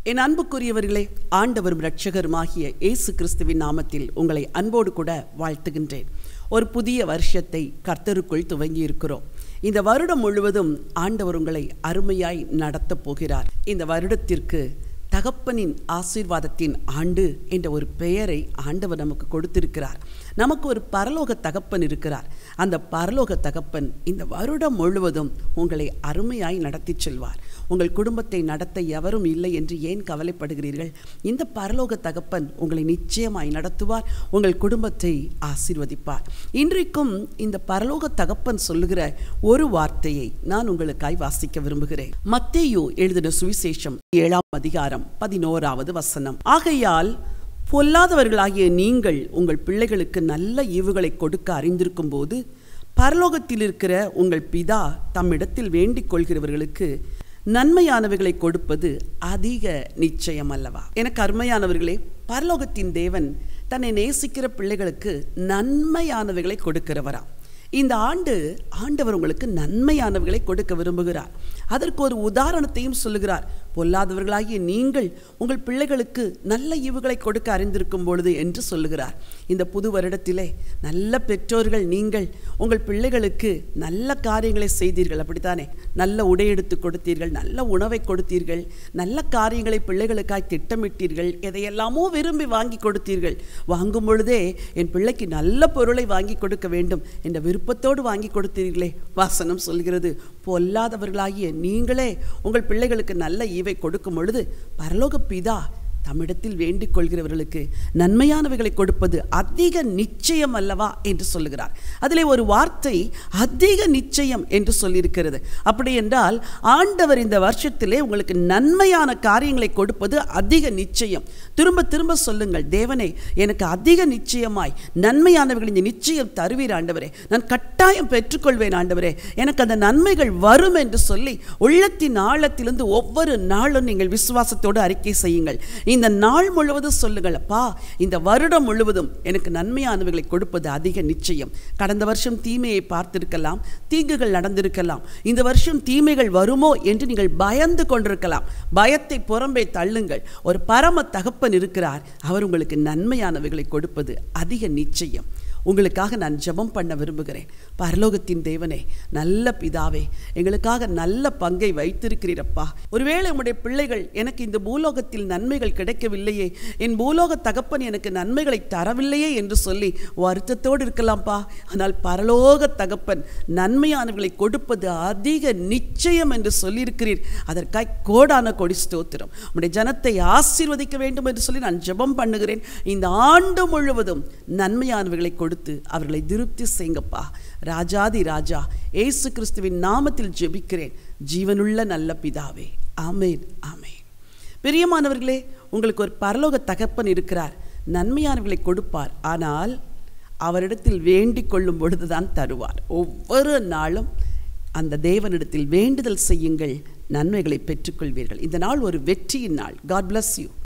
என் அன்புக்குரியவர்களே ஆண்டவரும் இரட்சகருமாகிய இயேசு கிறிஸ்துவின் நாமத்தில் உங்களை அன்போடு கூட வாழ்த்துகின்றேன் ஒரு புதிய வருஷத்தை கர்த்தருக்குள் துவங்கி இருக்கிறோம் இந்த வருடம் முழுவதும் ஆண்டவர் உங்களை அருமையாய் நடத்தப் போகிறார் இந்த வருடத்திற்கு தகப்பனின் ஆசீர்வாதத்தின் ஆண்டு என்ற ஒரு பெயரை ஆண்டவர் நமக்கு கொடுத்திருக்கிறார் நமக்கு ஒரு பரலோக தகப்பன் இருக்கிறார் அந்த பரலோக தகப்பன் இந்த வருடம் முழுவதும் உங்களை அருமையாய் நடத்தி செல்வார் உங்கள் குடும்பத்தை நடத்த எவரும் இல்லை என்று ஏன் கவலைப்படுகிறீர்கள் இந்த பரலோக தகப்பன் உங்களை நிச்சயமாய் நடத்துவார் உங்கள் குடும்பத்தை ஆசீர்வதிப்பார் இன்றைக்கும் இந்த பரலோக தகப்பன் சொல்லுகிற ஒரு வார்த்தையை நான் உங்களுக்காய் வாசிக்க விரும்புகிறேன் மத்தேயு எழுதின சுவிசேஷம் ஏழாம் அதிகாரம் பதினோராவது வசனம் ஆகையால் பொல்லாதவர்களாகிய நீங்கள் உங்கள் பிள்ளைகளுக்கு நல்ல ஈவுகளை கொடுக்க அறிந்திருக்கும் போது பரலோகத்தில் இருக்கிற உங்கள் பிதா தம்மிடத்தில் வேண்டிக் கொள்கிறவர்களுக்கு நன்மையானவைகளை கொடுப்பது அதிக நிச்சயம் அல்லவா எனக்கு அருமையானவர்களே பரலோகத்தின் தேவன் தன்னை நேசிக்கிற பிள்ளைகளுக்கு நன்மையானவைகளை கொடுக்கிறவராம் இந்த ஆண்டு ஆண்டவர் உங்களுக்கு நன்மையானவைகளை கொடுக்க விரும்புகிறார் அதற்கு ஒரு உதாரணத்தையும் சொல்லுகிறார் பொல்லாதவர்களாகிய நீங்கள் உங்கள் பிள்ளைகளுக்கு நல்ல ஈவுகளை கொடுக்க அறிந்திருக்கும் பொழுது என்று சொல்லுகிறார் இந்த புது வருடத்திலே நல்ல பெற்றோர்கள் நீங்கள் உங்கள் பிள்ளைகளுக்கு நல்ல காரியங்களை செய்தீர்கள் அப்படித்தானே நல்ல உடை எடுத்து கொடுத்தீர்கள் நல்ல உணவை கொடுத்தீர்கள் நல்ல காரியங்களை பிள்ளைகளுக்காய் திட்டமிட்டீர்கள் எதையெல்லாமோ விரும்பி வாங்கி கொடுத்தீர்கள் வாங்கும் பொழுதே என் பிள்ளைக்கு நல்ல பொருளை வாங்கி கொடுக்க வேண்டும் என்ற விருப்பத்தோடு வாங்கி கொடுத்தீர்களே வாசனம் சொல்கிறது பொல்லாதவர்களாகிய நீங்களே உங்கள் பிள்ளைகளுக்கு நல்ல ஈவை கொடுக்கும் பொழுது பரலோக பிதா தம்மிடத்தில் வேண்டிக் கொள்கிறவர்களுக்கு நன்மையானவைகளை கொடுப்பது அதிக நிச்சயம் அல்லவா என்று சொல்லுகிறார் அதிலே ஒரு வார்த்தை அதிக நிச்சயம் என்று சொல்லியிருக்கிறது அப்படி என்றால் ஆண்டவர் இந்த வருஷத்திலே உங்களுக்கு நன்மையான காரியங்களை கொடுப்பது அதிக நிச்சயம் திரும்ப திரும்ப சொல்லுங்கள் தேவனே எனக்கு அதிக நிச்சயமாய் நன்மையானவர்கள் இந்த நிச்சயம் தருவீர் ஆண்டவரே நான் கட்டாயம் பெற்றுக்கொள்வேன் ஆண்டவரே எனக்கு அந்த நன்மைகள் வரும் என்று சொல்லி உள்ளத்தின் ஆழத்திலிருந்து ஒவ்வொரு நாளும் நீங்கள் விசுவாசத்தோடு அறிக்கை செய்யுங்கள் இந்த நாள் முழுவதும் சொல்லுங்கள் அப்பா இந்த வருடம் முழுவதும் எனக்கு நன்மையானவைகளை கொடுப்பது அதிக நிச்சயம் கடந்த வருஷம் தீமையை பார்த்திருக்கலாம் தீங்குகள் நடந்திருக்கலாம் இந்த வருஷம் தீமைகள் வருமோ என்று நீங்கள் பயந்து கொண்டிருக்கலாம் பயத்தை புறம்பே தள்ளுங்கள் ஒரு பரம தகப்பன் இருக்கிறார் அவர் உங்களுக்கு நன்மையானவைகளை கொடுப்பது அதிக நிச்சயம் உங்களுக்காக நான் ஜெபம் பண்ண விரும்புகிறேன் பரலோகத்தின் தேவனே நல்ல பிதாவே எங்களுக்காக நல்ல பங்கை வைத்திருக்கிறீரப்பா ஒருவேளை உம்முடைய பிள்ளைகள் எனக்கு இந்த பூலோகத்தில் நன்மைகள் கிடைக்கவில்லையே என் பூலோக தகப்பன் எனக்கு நன்மைகளை தரவில்லையே என்று சொல்லி வருத்தத்தோடு இருக்கலாம்ப்பா ஆனால் பரலோக தகப்பன் நன்மையானவர்களை கொடுப்பது அதிக நிச்சயம் என்று சொல்லியிருக்கிறீர் அதற்காய் கோடான கொடி ஸ்தோத்திரம் உம்முடைய ஜனத்தை ஆசீர்வதிக்க வேண்டும் என்று சொல்லி நான் ஜெபம் பண்ணுகிறேன் இந்த ஆண்டு முழுவதும் நன்மையானவைகளை கொடுத்து அவர்களை திருப்தி செய்யுங்கப்பா ராஜாதி ராஜா ஏசு கிறிஸ்துவின் நாமத்தில் ஜெபிக்கிறேன் ஜீவனுள்ள நல்ல பிதாவே ஆமேன் ஆமேன் பிரியமானவர்களே உங்களுக்கு ஒரு பரலோக தகப்பன் இருக்கிறார் நன்மையானவர்களை கொடுப்பார் ஆனால் அவரிடத்தில் வேண்டிக் கொள்ளும் பொழுதுதான் தருவார் ஒவ்வொரு நாளும் அந்த தேவனிடத்தில் வேண்டுதல் செய்யுங்கள் நன்மைகளை பெற்றுக்கொள்வீர்கள் இந்த நாள் ஒரு வெற்றியின் நாள் காட் bless யூ